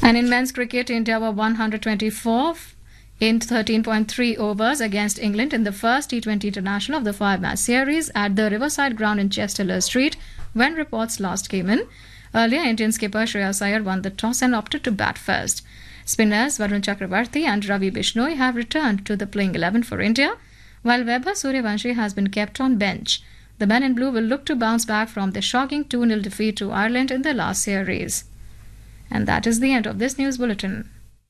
And in men's cricket, India were 124 in 13.3 overs against England in the first T20 international of the five match series at the Riverside Ground in Chester Street when reports last came in. Earlier, Indian skipper Shreyas Iyer won the toss and opted to bat first. Spinners Varun Chakravarti and Ravi Bishnoi have returned to the playing 11 for India, while Vaibhav Suryavanshi has been kept on bench. The men in blue will look to bounce back from the shocking 2 0 defeat to Ireland in the last series. And that is the end of this news bulletin.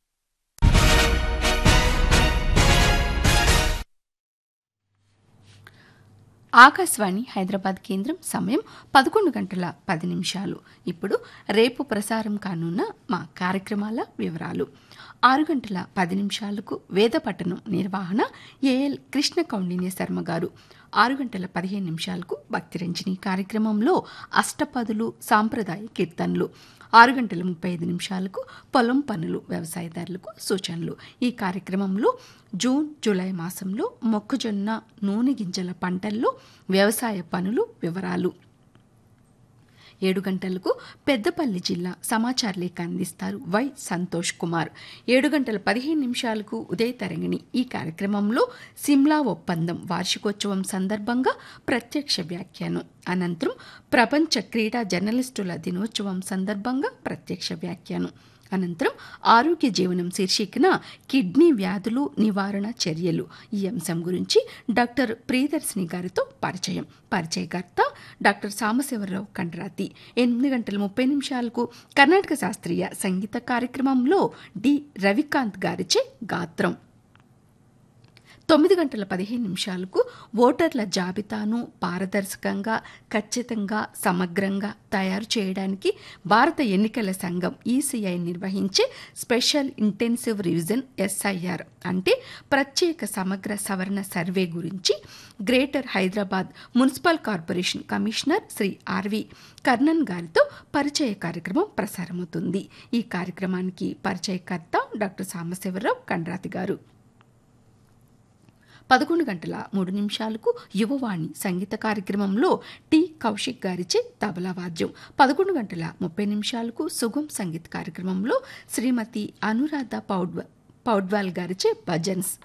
Akashvani Hyderabad కేంద్రం సమయం పదకొండు గంటల పది నిమిషాలు ఇప్పుడు రేపు ప్రసారం కానున్న మా కార్యక్రమాల వివరాలు ఆరు గంటల పది నిమిషాలకు వేద పట్టణం నిర్వహణ ఏఎల్ కృష్ణ కౌండిన్య శర్మ గారు ఆరు గంటల పదిహేను నిమిషాలకు భక్తిరంజని కార్యక్రమంలో అష్టపదులు సాంప్రదాయ కీర్తనలు ఆరు గంటల ముప్పై ఐదు నిమిషాలకు పొలం పనులు వ్యవసాయదారులకు సూచనలు ఈ కార్యక్రమంలో జూన్ జూలై మాసంలో మొక్కజొన్న నూనె గింజల పంటల్లో వ్యవసాయ పనులు వివరాలు ఏడు గంటలకు పెద్దపల్లి జిల్లా సమాచార లేఖ అందిస్తారు వై సంతోష్ కుమార్ ఏడు గంటల పదిహేను నిమిషాలకు ఉదయ తరంగిణి ఈ కార్యక్రమంలో సిమ్లా ఒప్పందం వార్షికోత్సవం సందర్భంగా ప్రత్యక్ష వ్యాఖ్యానం అనంతరం ప్రపంచ క్రీడా జర్నలిస్టుల దినోత్సవం సందర్భంగా ప్రత్యక్ష వ్యాఖ్యానం అనంతరం ఆరోగ్య జీవనం శీర్షికన కిడ్నీ వ్యాధులు నివారణ చర్యలు ఈ అంశం గురించి డాక్టర్ ప్రియదర్శిని గారితో పరిచయం పరిచయకర్త డాక్టర్ సాంబశివరావు కండ్రాతి ఎనిమిది గంటల ముప్పై నిమిషాలకు కర్ణాటక శాస్త్రీయ సంగీత కార్యక్రమంలో డి రవికాంత్ గారిచే గాత్రం తొమ్మిది గంటల పదిహేను నిమిషాలకు ఓటర్ల జాబితాను పారదర్శకంగా ఖచ్చితంగా సమగ్రంగా తయారు చేయడానికి భారత ఎన్నికల సంఘం ఈసీఐ నిర్వహించే స్పెషల్ ఇంటెన్సివ్ రివిజన్ ఎస్ఐఆర్ అంటే ప్రత్యేక సమగ్ర సవరణ సర్వే గురించి greater Hyderabad municipal corporation commissioner Shri RV Karnan గారితో పరిచయ కార్యక్రమం ప్రసారమవుతుంది ఈ కార్యక్రమానికి పరిచయకర్త డాక్టర్ సాంబశివరావు కండ్రాతి గారు పదకొండు గంటల మూడు నిమిషాలకు యువవాణి సంగీత కార్యక్రమంలో టి కౌశిక్ గారిచే తబలా వాద్యం పదకొండు గంటల ముప్పై నిమిషాలకు సుగం సంగీత కార్యక్రమంలో శ్రీమతి అనురాధ పౌడ్వ పౌడ్వాల్ గారిచే భజన్స్